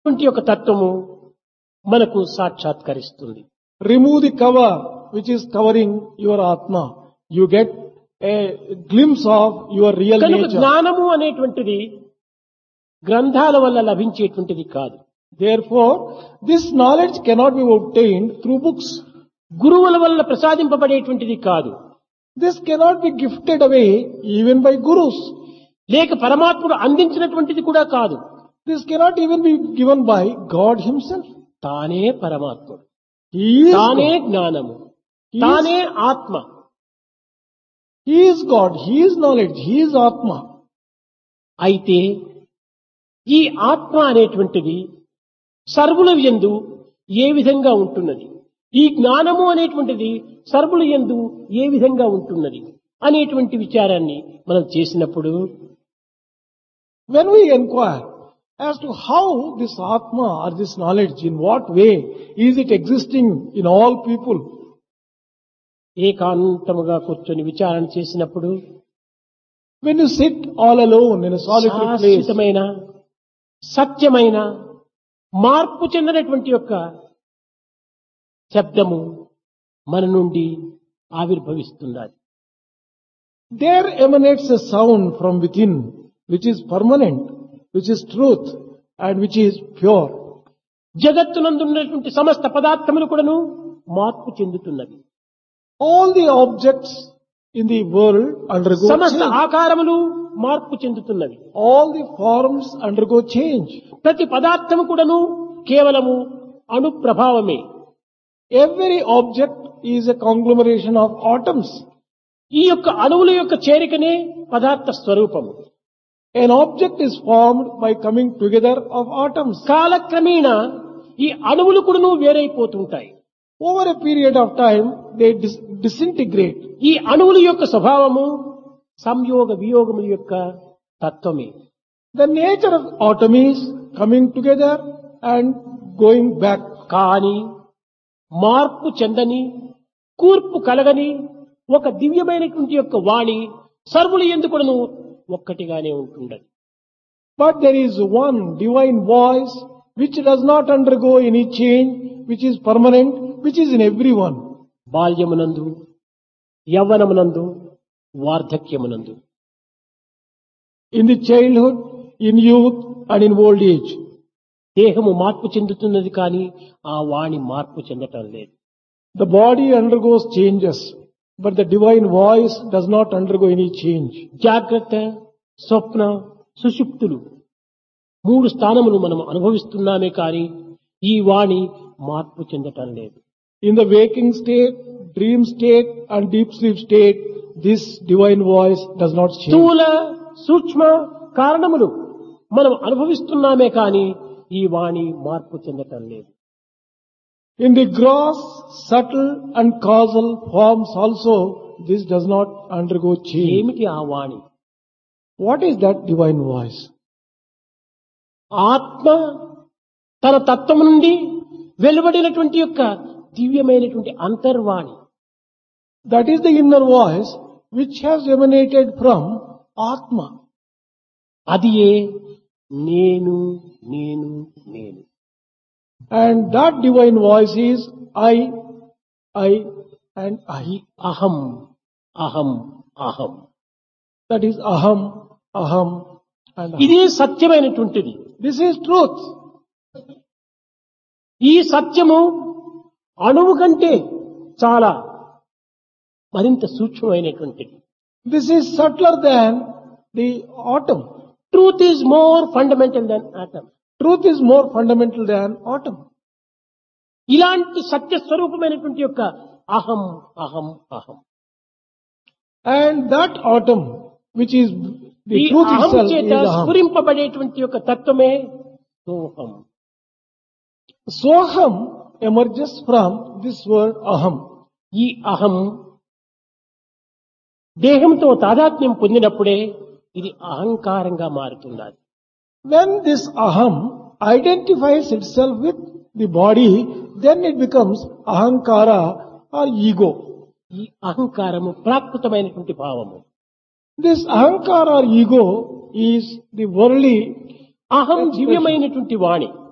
వంటి యొక్క తత్వము మనకు సాక్షాత్కరిస్తుంది Remove the cover which is covering your Atma. You get a glimpse of your real కనుక nature. జ్ఞానము అనేటువంటిది గ్రంథాల వల్ల లభించేటువంటిది కాదు Therefore, this knowledge cannot be obtained through books. గురువుల వల్ల ప్రసాదింపబడేటువంటిది కాదు This cannot be gifted away even by gurus. లేక పరమాత్ముడు అందించినటువంటిది కూడా కాదు This cannot even be given by God Himself. తానే పరమాత్ముడు He is తానే God. జ్ఞానము He is- తానే ఆత్మ He is God. He is knowledge. He is Atma. అయితే ఈ ఆత్మ అనేటువంటిది సర్వుల యందు ఏ విధంగా ఉంటున్నది ఈ జ్ఞానము అనేటువంటిది సర్వుల యందు ఏ విధంగా ఉంటున్నది అనేటువంటి విచారాన్ని మనం చేసినప్పుడు When we inquire as to how this Atma or this knowledge, in what way is it existing in all people, ఏకాంతముగా కూర్చొని విచారణ చేసినప్పుడు when you sit all alone in a solitary place, శాశ్వతమైన సత్యమైన మార్పు చెందినటువంటి యొక్క శబ్దము మన నుండి ఆవిర్భవిస్తున్నది there emanates a sound from within which is permanent, which is truth and which is pure. జగత్తునందున్నటువంటి సమస్త పదార్థములు కూడాను మార్పు చెందుతున్నవి All the objects in the world undergo సమస్త change. ఆకారములు మార్పు చెందుతున్నవి All the forms undergo change. ప్రతి పదార్థము కూడాను కేవలము అణు ప్రభావమే Every object is a conglomeration of atoms. ఈ యొక్క అణువుల యొక్క చేరికనే పదార్థ స్వరూపము An object is formed by coming together of atoms. కాలక్రమేణ ఈ అణువులు కూడాను వేరైపోతుంటాయి Over a period of time, they dis- disintegrate. ఈ అణువుల యొక్క స్వభావము సంయోగ వియోగముల యొక్క తత్వమే The nature of atom is coming together and going back. కాని మార్పు చెందని కూర్పు కలగని ఒక దివ్యమైనటువంటి యొక్క వాణి సర్వులు ఎందుకును ఒక్కటిగానే ఉంటుండదు But there is one divine voice which does not undergo any change, which is permanent, which is in everyone. బాల్యమునందు యవ్వనమునందు వార్ధక్యమునందు In the childhood, in youth and in old age. దేహము మార్పు చెందుతున్నది కానీ ఆ వాణి మార్పు చెందటం లేదు The body undergoes changes, but the divine voice does not undergo any change. జాగ్రత్త స్వప్న సుషుప్తులు మూడు స్థానములు మనం అనుభవిస్తున్నామే కానీ ఈ వాణి మార్పు చెందటం లేదు In the waking state, dream state and deep sleep state, this divine voice does not change. స్థూల సూక్ష్మ కారణములు మనం అనుభవిస్తున్నామే కానీ ఈ వాణి మార్పు చెందటం లేదు In the gross, subtle and causal forms also, this does not undergo change. ఏమిటి ఆ వాణి What is that divine voice? ఆత్మ తన తత్వము నుండి వెలువడినటువంటి యొక్క దివ్యమైనటువంటి అంతర్వాణి That is the inner voice which has emanated from Atma. అది ఏ నేను నేను నేను And that divine voice is I, I and I. అహం అహం అహం That is Aham, Aham and Aham. ఇదే సత్యమైనటువంటిది This is truth. ఈ సత్యము అణువు కంటే చాలా మరింత సూక్ష్మమైనటువంటిది This is subtler than the atom. Truth is more fundamental than atom Truth is more fundamental than atom. ఇలాంటి సత్య స్వరూపమైనటువంటి యొక్క అహం అహం అహం And that atom, which is the ఈ truth అహం itself, చేత is Aham. స్ఫురింపబడేటువంటి యొక్క తత్వమే సోహం Soham emerges from this word Aham. ఈ అహం దేహంతో తాదాత్మ్యం పొందినప్పుడే ఇది అహంకారంగా మారుతున్నది When this Aham identifies itself with the body, then it becomes Ahankara or ego. ఈ అహంకారము ప్రాకృతమైనటువంటి భావము This Ahankara or ego is the worldly అహం దివ్యమైనటువంటి వాణి